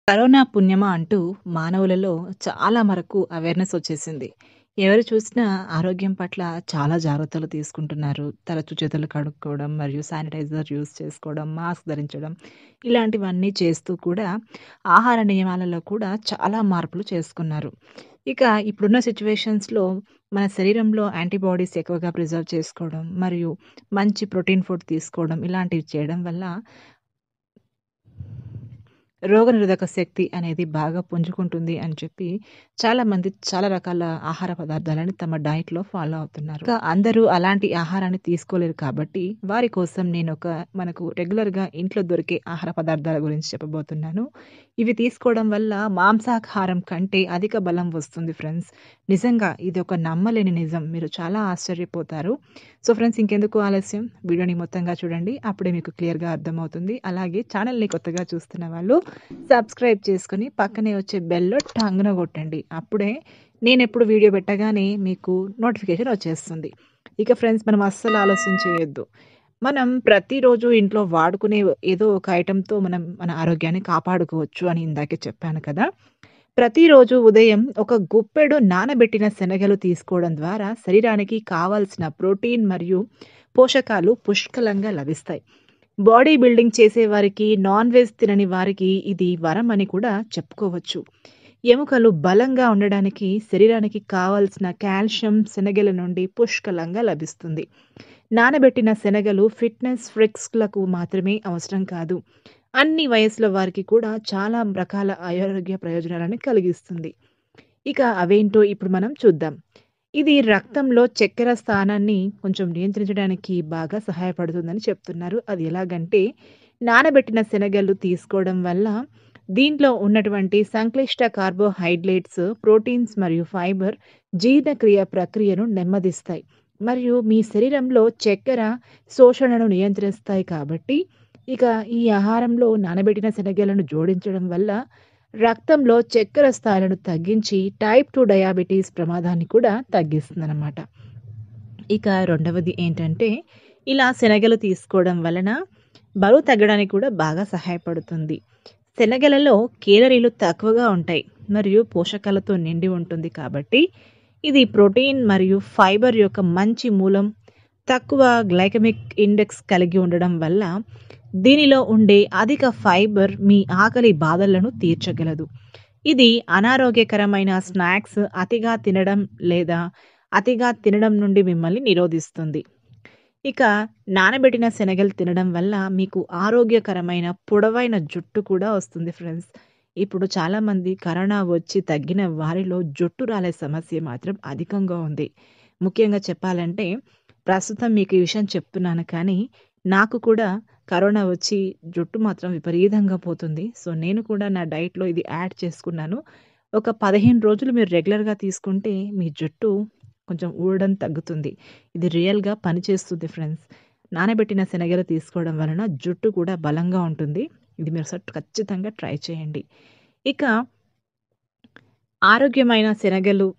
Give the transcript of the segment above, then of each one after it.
Corona పుణ్యమా అంటూ మానవులలో చాలా వరకు అవేర్‌నెస్ వచ్చేసింది. ఎవరు చూసినా ఆరోగ్యం పట్ల చాలా జాగ్రత్తలు తీసుకుంటున్నారు. తరచు చేతులు కడుక్కోవడం, మరియు శానిటైజర్ యూజ్ చేసుకోవడం, మాస్క్ ధరించడం ఇలాంటివన్నీ చేస్తూ కూడా ఆహార నియమాలలో కూడా చాలా మార్పులు చేసుకున్నారు. ఇక ఇప్పుడున్న సిట్యుయేషన్స్‌లో మన శరీరంలో యాంటీబాడీస్ ఎక్కువగా ప్రిజర్వ్ చేసుకోవడం, మరియు మంచి ప్రోటీన్ ఫుడ్ తీసుకోవడం ఇలాంటివి చేయడం వల్ల రోగనిరోధక శక్తి అనేది బాగా పుంజుకుంటుంది అని చెప్పి చాలామంది చాలా రకాల ఆహార పదార్థాలను తమ డైట్‌లో ఫాలో అవుతున్నారు. ఇంకా అందరూ అలాంటి ఆహారాన్ని తీసుకోలేరు కాబట్టి వారి కోసం నేనొక మనకు రెగ్యులర్‌గా ఇంట్లో దొరికే ఆహార పదార్థాల గురించి చెప్పబోతున్నాను. ఇవి తీసుకోవడం వల్ల మాంసాహారం కంటే అధిక బలం వస్తుంది ఫ్రెండ్స్. నిజంగా ఇది ఒక నమ్మలేని నిజం. మీరు చాలా ఆశ్చర్యపోతారు. సో ఫ్రెండ్స్ ఇంకెందుకు ఆలస్యం వీడియోని మొత్తంగా చూడండి. అప్పుడే మీకు క్లియర్‌గా అర్థమవుతుంది. అలాగే ఛానెల్‌ని కొత్తగా చూస్తున్న వాళ్ళు సబ్స్క్రైబ్ చేసుకొని పక్కనే వచ్చే బెల్‌లో టంగున కొట్టండి. అప్పుడే నేనెప్పుడు వీడియో పెట్టగానే మీకు నోటిఫికేషన్ వచ్చేస్తుంది. ఇక ఫ్రెండ్స్ మనం అస్సలు ఆలస్యం చేయొద్దు. మనం ప్రతిరోజు ఇంట్లో వాడుకునే ఏదో ఒక ఐటెమ్‌తో మనం మన ఆరోగ్యాన్ని కాపాడుకోవచ్చు అని ఇందాకే చెప్పాను కదా! ప్రతిరోజు ఉదయం ఒక గుప్పెడు నానబెట్టిన శనగలు తీసుకోవడం ద్వారా శరీరానికి కావాల్సిన ప్రోటీన్ మరియు పోషకాలు పుష్కలంగా లభిస్తాయి. బాడీ బిల్డింగ్ చేసేవారికి, నాన్ వెజ్ తినని వారికి ఇది వరం అని కూడా చెప్పుకోవచ్చు. ఎముకలు బలంగా ఉండడానికి శరీరానికి కావాల్సిన కాల్షియం శనగల నుండి పుష్కలంగా లభిస్తుంది. నానబెట్టిన శనగలు ఫిట్‌నెస్ ఫ్రీక్స్‌లకు మాత్రమే అవసరం కాదు. అన్ని వయస్సుల వారికి కూడా చాలా రకాల ఆరోగ్య ప్రయోజనాలను కలిగిస్తుంది. ఇక అవేంటో ఇప్పుడు మనం చూద్దాం. ఇది రక్తంలో చక్కెర స్థానాన్ని కొంచెం నియంత్రించడానికి బాగా సహాయపడుతుందని చెప్తున్నారు. అది ఎలాగంటే నానబెట్టిన శనగలు తీసుకోవడం వల్ల దీంట్లో ఉన్నటువంటి సంక్లిష్ట కార్బోహైడ్రేట్స్, ప్రోటీన్స్ మరియు ఫైబర్ జీర్ణక్రియ ప్రక్రియను నెమ్మదిస్తాయి. మరియు మీ శరీరంలో చక్కెర శోషణను నియంత్రిస్తాయి కాబట్టి ఇక ఈ ఆహారంలో నానబెట్టిన శనగలను జోడించడం వల్ల రక్తంలో చక్కెర స్థాయిలను తగ్గించి టైప్ 2 డయాబెటిస్ ప్రమాదాన్ని కూడా తగ్గిస్తుందన్నమాట. ఇక రెండవది ఏంటంటే ఇలా శనగలు తీసుకోవడం వలన బరువు తగ్గడానికి కూడా బాగా సహాయపడుతుంది. శనగలలో కేలరీలు తక్కువగా ఉంటాయి. మరియు పోషకాలతో నిండి ఉంటుంది కాబట్టి ఇది ప్రోటీన్ మరియు ఫైబర్ యొక్క మంచి మూలం. తక్కువ గ్లైకెమిక్ ఇండెక్స్ కలిగి ఉండడం వల్ల దీనిలో ఉండే అధిక ఫైబర్ మీ ఆకలి బాధలను తీర్చగలదు. ఇది అనారోగ్యకరమైన స్నాక్స్ అతిగా తినడం లేదా అతిగా తినడం నుండి మిమ్మల్ని నిరోధిస్తుంది. ఇక నానబెట్టిన శనగలు తినడం వల్ల మీకు ఆరోగ్యకరమైన పొడవైన జుట్టు కూడా వస్తుంది ఫ్రెండ్స్. ఇప్పుడు చాలామంది కరోనా వచ్చి తగ్గిన వారిలో జుట్టు రాలే సమస్య మాత్రం అధికంగా ఉంది. ముఖ్యంగా చెప్పాలంటే ప్రస్తుతం మీకు ఈ విషయం చెప్తున్నాను కానీ నాకు కూడా కరోనా వచ్చి జుట్టు మాత్రం విపరీతంగా పోతుంది. సో నేను కూడా నా డైట్‌లో ఇది యాడ్ చేసుకున్నాను. ఒక 15 రోజులు మీరు రెగ్యులర్‌గా తీసుకుంటే మీ జుట్టు కొంచెం ఊడడం తగ్గుతుంది. ఇది రియల్‌గా పనిచేస్తుంది ఫ్రెండ్స్. నానబెట్టిన శనగలు తీసుకోవడం వలన జుట్టు కూడా బలంగా ఉంటుంది. ఇది మీరు ఒకసారి ఖచ్చితంగా ట్రై చేయండి. ఇక ఆరోగ్యమైన శనగలు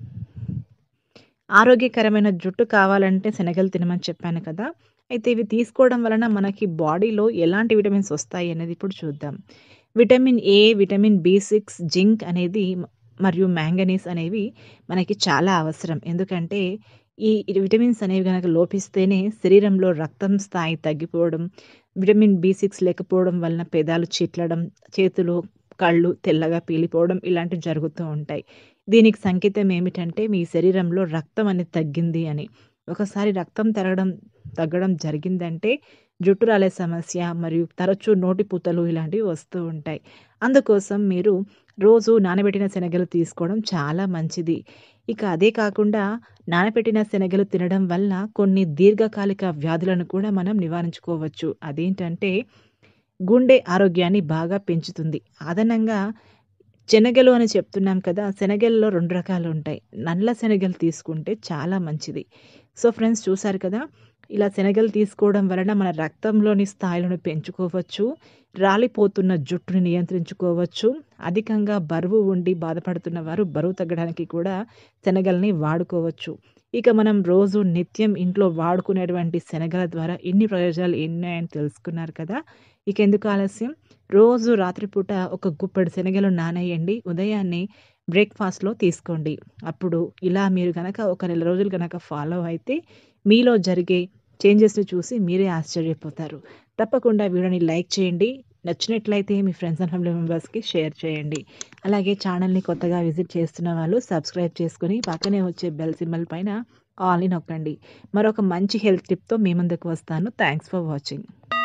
ఆరోగ్యకరమైన జుట్టు కావాలంటే శనగలు తినమని చెప్పాను కదా! అయితే ఇవి తీసుకోవడం వలన మనకి బాడీలో ఎలాంటి విటమిన్స్ వస్తాయి అనేది ఇప్పుడు చూద్దాం. విటమిన్ ఏ, విటమిన్ బి6, జింక్ అనేది మరియు మాంగనీస్ అనేవి మనకి చాలా అవసరం. ఎందుకంటే ఈ విటమిన్స్ అనేవి గనక లోపిస్తేనే శరీరంలో రక్తం స్థాయి తగ్గిపోవడం, విటమిన్ బి6 లేకపోవడం వలన పెదాలు చిట్లడం, చేతులు, కళ్ళు తెల్లగా పీలిపోవడం ఇలాంటివి జరుగుతూ ఉంటాయి. దీనికి సంకేతం ఏమిటంటే మీ శరీరంలో రక్తం అనేది తగ్గింది అని. ఒకసారి రక్తం తరగడం తగ్గడం జరిగిందంటే జుట్టు రాలే సమస్య మరియు తరచూ నోటిపూతలు ఇలాంటివి వస్తూ ఉంటాయి. అందుకోసం మీరు రోజు నానబెట్టిన శనగలు తీసుకోవడం చాలా మంచిది. ఇక అదే కాకుండా నానబెట్టిన శనగలు తినడం వల్ల కొన్ని దీర్ఘకాలిక వ్యాధులను కూడా మనం నివారించుకోవచ్చు. అదేంటంటే గుండె ఆరోగ్యాన్ని బాగా పెంచుతుంది. అదనంగా శనగలు అని చెప్తున్నాం కదా! శనగల్లో 2 రకాలు ఉంటాయి. నల్ల శనగలు తీసుకుంటే చాలా మంచిది. సో ఫ్రెండ్స్ చూసారు కదా! ఇలా శనగలు తీసుకోవడం వలన మన రక్తంలోని స్థాయిలను పెంచుకోవచ్చు. రాలిపోతున్న జుట్టుని నియంత్రించుకోవచ్చు. అధికంగా బరువు ఉండి బాధపడుతున్న వారు బరువు తగ్గడానికి కూడా శనగల్ని వాడుకోవచ్చు. ఇక మనం రోజు నిత్యం ఇంట్లో వాడుకునేటువంటి శనగల ద్వారా ఎన్ని ప్రయోజనాలు ఉన్నాయని తెలుసుకున్నారు కదా ఇక ఎందుకు ఆలస్యం రోజు రాత్రిపూట ఒక గుప్పెడు శనగలు నానేయండి ఉదయాన్నే బ్రేక్ఫాస్ట్లో తీసుకోండి అప్పుడు ఇలా మీరు కనుక ఒక నెల రోజులు కనుక ఫాలో అయితే మీలో జరిగే చేంజెస్ని చూసి మీరే ఆశ్చర్యపోతారు తప్పకుండా వీడియోని లైక్ చేయండి నచ్చినట్లయితే మీ ఫ్రెండ్స్ అండ్ ఫ్యామిలీ మెంబర్స్కి షేర్ చేయండి అలాగే ఛానల్ని కొత్తగా విజిట్ చేస్తున్న వాళ్ళు సబ్స్క్రైబ్ చేసుకుని పక్కనే వచ్చే బెల్ సింబల్ పైన ఆల్ని నొక్కండి మరొక మంచి హెల్త్ టిప్తో మీ ముందుకు వస్తాను థ్యాంక్స్ ఫర్ వాచింగ్